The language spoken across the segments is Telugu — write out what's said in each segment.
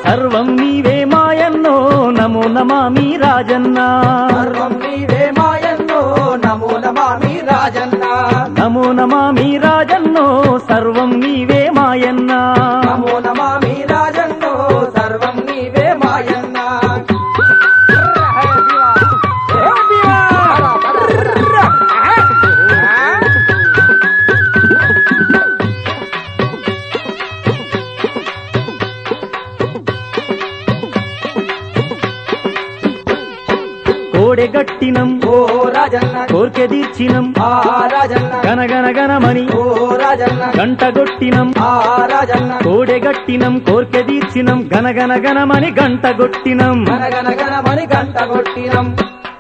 సర్వం నీవే మాయన్నో నమో నమామి రాజన్న సర్వం నీవే మాయన్నో నమో నమామి రాజన్న నమో నమామి రాజన్నో సర్వం నీవే మాయన్న నమో నమామి రాజన్నో సర్వం నీవే మాయన్న కోడెగట్టినం ఓ రాజన్న కోర్కె తీర్చినం ఆ రాజన్న గనగన గనమని ఓ రాజన్న గంటగొట్టినం ఆ రాజన్న కోడెగట్టినం కోర్కె తీర్చినం గనగన గనమని గంటగొట్టినం గనగన గనమని గంట కొట్టినం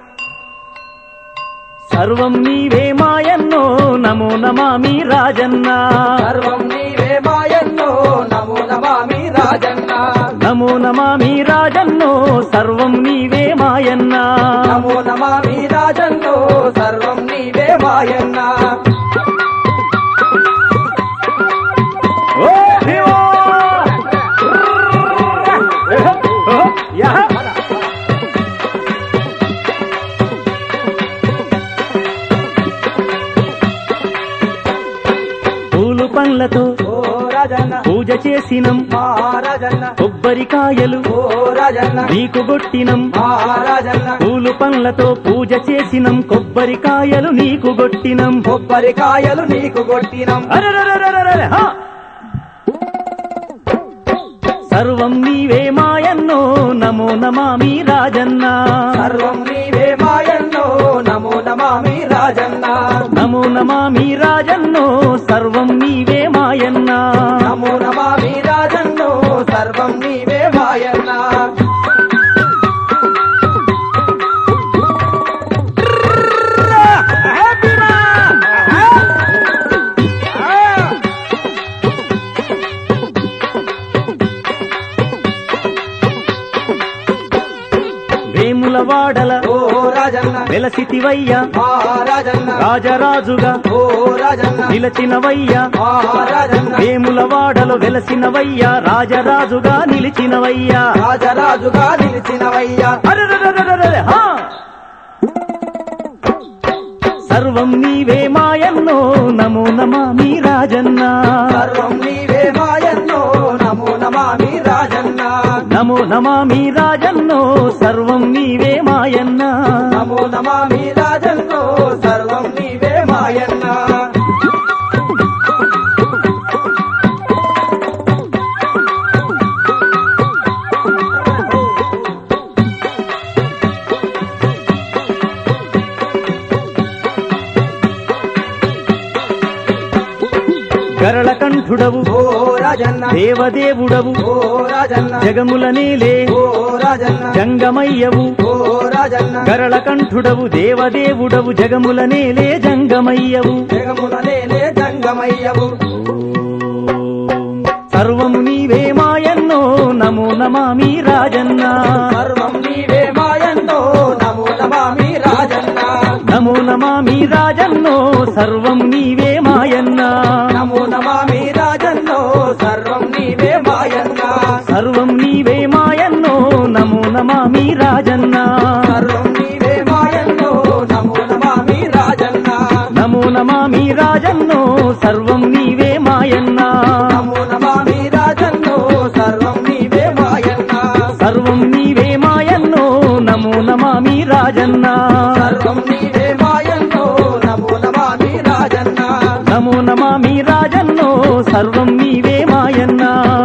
సర్వం నీవే మాయన్నో నమో నమామి రాజన్న సర్వం నీవే మాయన్నో నమో నమామి రాజన్న నమో నమామి రాజన్నో సర్వం నీవే మాయన్న నమో నమామి రాజన్నో సర్వం నీవే మాయన్న ఓ శివా! ఓ, యా! పూలు పండ్లతో ఓ రాజన్న పూజ చేసినం మా రాజన్న కొబ్బరికాయలు ఓ రాజన్న నీకు గొట్టినం మా రాజన్న పూలు పండ్లతో పూజ చేసినం కొబ్బరికాయలు నీకు గొట్టినం కొబ్బరికాయలు నీకు కొట్టినం అరెరెరెరెరెరె, హా! సర్వం నీవే మాయన్నో నమో నమామి రాజన్న సర్వం నీవే మాయన్నో నమో నమామి రాజన్న నమో నమామి రాజన్నో సర్వం నీవే మాయన్న నమో నమామి రాజన్నో సర్వం నీవే మాయన్న వేముల వాడల ఓ రాజన్న వెలసితివయ్య మా రాజన్న రాజరాజుగా ఓ రాజన్న నిలచినవయ్య మా రాజన్న వేముల వాడలు వెలసినవయ్య రాజరాజుగా నిలిచినవయ్య రాజరాజుగా నిలిచినవయ్యా అరెరెరెరెరెరె, హా! సర్వం నీవే మాయన్నో నమో నమామి రాజన్న సర్వం నీవే మాయన్నో నమో నమామి రాజన్న నమో నమామి రాజన్నో సర్వం నీవే మాయన్న నమో నమామి రాజన్నో సర్వం నీవే మాయన్న గరళ కంఠుడవు ఓ రాజన్న దేవదేవుడవు ఓ రాజన్న జగముల నేలే ఓ రాజన్న జంగమయ్యవు ఓ రాజన్న గరళ కంఠుడవు దేవదేవుడవు జగముల నేలే జంగమయ్యవు జగముల నేలే జంగమయ్యవు సర్వము నీవే మాయన్నో నమో నమామి రాజన్న సర్వం నీవే మాయన్నో నమో నమామి రాజన్న నమో నమామి రాజన్నో సర్వం నీవే మాయన్న నమో నమామి రాజన్నో సర్వం నీవే మాయన్న సర్వం నీవే మాయన్నో నమో నమామి రాజన్న సర్వం నీవే మాయన్నో నమో నమామి రాజన్న నమో నమామి రాజన్నో సర్వం నీవే మాయన్న నమో నమామి రాజన్నో సర్వం నీవే మాయన్న సర్వం నీవే మాయన్నో నమో నమామి రాజన్న సర్వం నీవే మాయన్నో నమో నమామి రాజన్న నమో నమామి రాజన్నో సర్వం నీవే మాయన్న